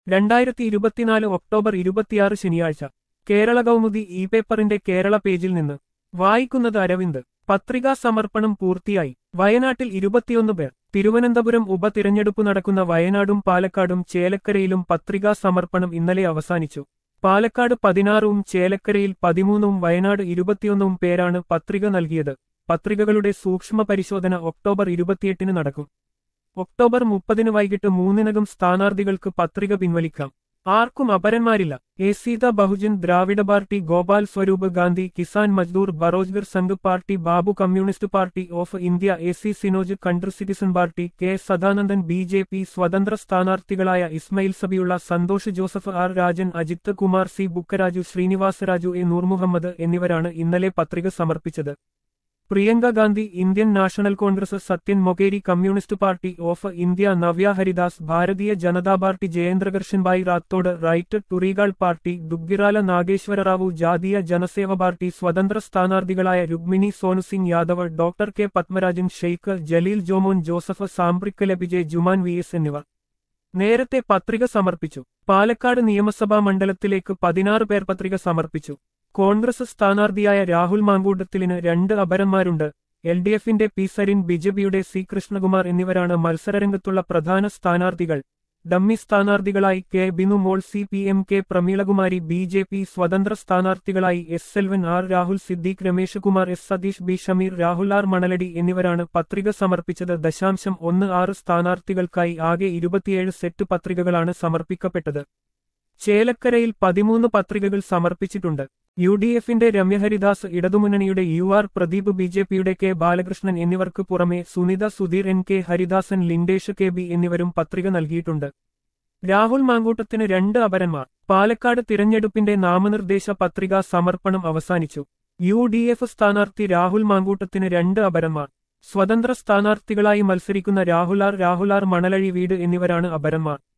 രണ്ടായിരത്തി ഇരുപത്തിനാല് ഒക്ടോബർ ഇരുപത്തിയാറ് ശനിയാഴ്ച കേരള കൗമുദി ഇ പേപ്പറിന്റെ കേരള പേജിൽ നിന്ന് വായിക്കുന്നത് അരവിന്ദ് പത്രികാ സമർപ്പണം പൂർത്തിയായി വയനാട്ടിൽ ഇരുപത്തിയൊന്ന് പേർ തിരുവനന്തപുരം ഉപതിരഞ്ഞെടുപ്പ് നടക്കുന്ന വയനാടും പാലക്കാടും ചേലക്കരയിലും പത്രികാ സമർപ്പണം ഇന്നലെ അവസാനിച്ചു പാലക്കാട് പതിനാറും ചേലക്കരയിൽ പതിമൂന്നും വയനാട് ഇരുപത്തിയൊന്നും പേരാണ് പത്രിക നൽകിയത് പത്രികകളുടെ സൂക്ഷ്മ പരിശോധന ഒക്ടോബർ ഇരുപത്തിയെട്ടിന് നടക്കും ഒക്ടോബർ മുപ്പതിന് വൈകിട്ട് മൂന്നിനകം സ്ഥാനാർത്ഥികൾക്ക് പത്രിക പിൻവലിക്കാം ആർക്കും അപരന്മാരില്ല A Seetha Bahujan Dravida Party Gopal Swaroop Gandhi Kisan Mazdoor Berozgar Sangh Party Babu Communist Party of India A C Sinoj Country Citizen Party K Sadanandan B J P സ്വതന്ത്ര സ്ഥാനാർത്ഥികളായ Ismail Sabiyulla Santhosh Joseph R Rajan Ajith Kumar C Bukkaraju Srinivasaraju A Noor Muhammad എന്നിവരാണ് ഇന്നലെ പത്രിക സമർപ്പിച്ചത് Priyanka Gandhi Indian National Congress Sathyan Mokeri Communist Party of India Navya Haridas Bharatiya Janata party ജയേന്ദ്രകർഷൻ Bhai Rathod Right to Recall Party Duggirala Nageswara Rao Jatiya Janaseva Party സ്വതന്ത്ര സ്ഥാനാർത്ഥികളായ Rukmini Sonusingh Yadav doctor K Padmarajan Sheikh Jaleel Jomon Joseph Sambrikkal Abhijay Juman V S എന്നിവർ നേരത്തെ പത്രിക സമർപ്പിച്ചു പാലക്കാട് നിയമസഭാ മണ്ഡലത്തിലേക്ക് പതിനാറ് പേർ പത്രിക സമർപ്പിച്ചു കോൺഗ്രസ് സ്ഥാനാർത്ഥിയായ രാഹുൽ മാങ്കൂട്ടത്തിലിന് രണ്ട് അപരന്മാരുണ്ട് എൽ ഡി എഫിന്റെ പി സരിൻ ബിജെപിയുടെ സി കൃഷ്ണകുമാർ എന്നിവരാണ് മത്സരരംഗത്തുള്ള പ്രധാന സ്ഥാനാർത്ഥികൾ ഡമ്മി സ്ഥാനാർത്ഥികളായി K Binu Mol C P M K Pramilakumari B J P സ്വതന്ത്ര സ്ഥാനാർത്ഥികളായി S Selvan R Rahul Siddique Ramesh Kumar S Satheesh B Shameer Rahul R Manaladi എന്നിവരാണ് പത്രിക സമർപ്പിച്ചത് ദശാംശം ഒന്ന് ആറ് സ്ഥാനാർത്ഥികൾക്കായി ആകെ ഇരുപത്തിയേഴ് സെറ്റ് പത്രികകളാണ് സമർപ്പിക്കപ്പെട്ടത് ചേലക്കരയിൽ പതിമൂന്ന് പത്രികകൾ സമർപ്പിച്ചിട്ടുണ്ട് യു ഡി എഫിന്റെ രമ്യഹരിദാസ് ഇടതുമുന്നണിയുടെ U R Pradeep B J പിയുടെ കെ ബാലകൃഷ്ണൻ എന്നിവർക്ക് പുറമെ Sunitha Sudheer N K Haridasan Lindesh K B എന്നിവരും പത്രിക നൽകിയിട്ടുണ്ട് രാഹുൽ മാങ്കൂട്ടത്തിന് രണ്ട് അപരന്മാർ പാലക്കാട് തിരഞ്ഞെടുപ്പിന്റെ നാമനിർദ്ദേശ പത്രികാ സമർപ്പണം അവസാനിച്ചു യു ഡി എഫ് സ്ഥാനാർത്ഥി രാഹുൽ മാങ്കൂട്ടത്തിന് രണ്ട് അപരന്മാർ സ്വതന്ത്ര സ്ഥാനാർത്ഥികളായി മത്സരിക്കുന്ന രാഹുലാർ രാഹുലാർ മണലഴി വീട് എന്നിവരാണ് അപരന്മാർ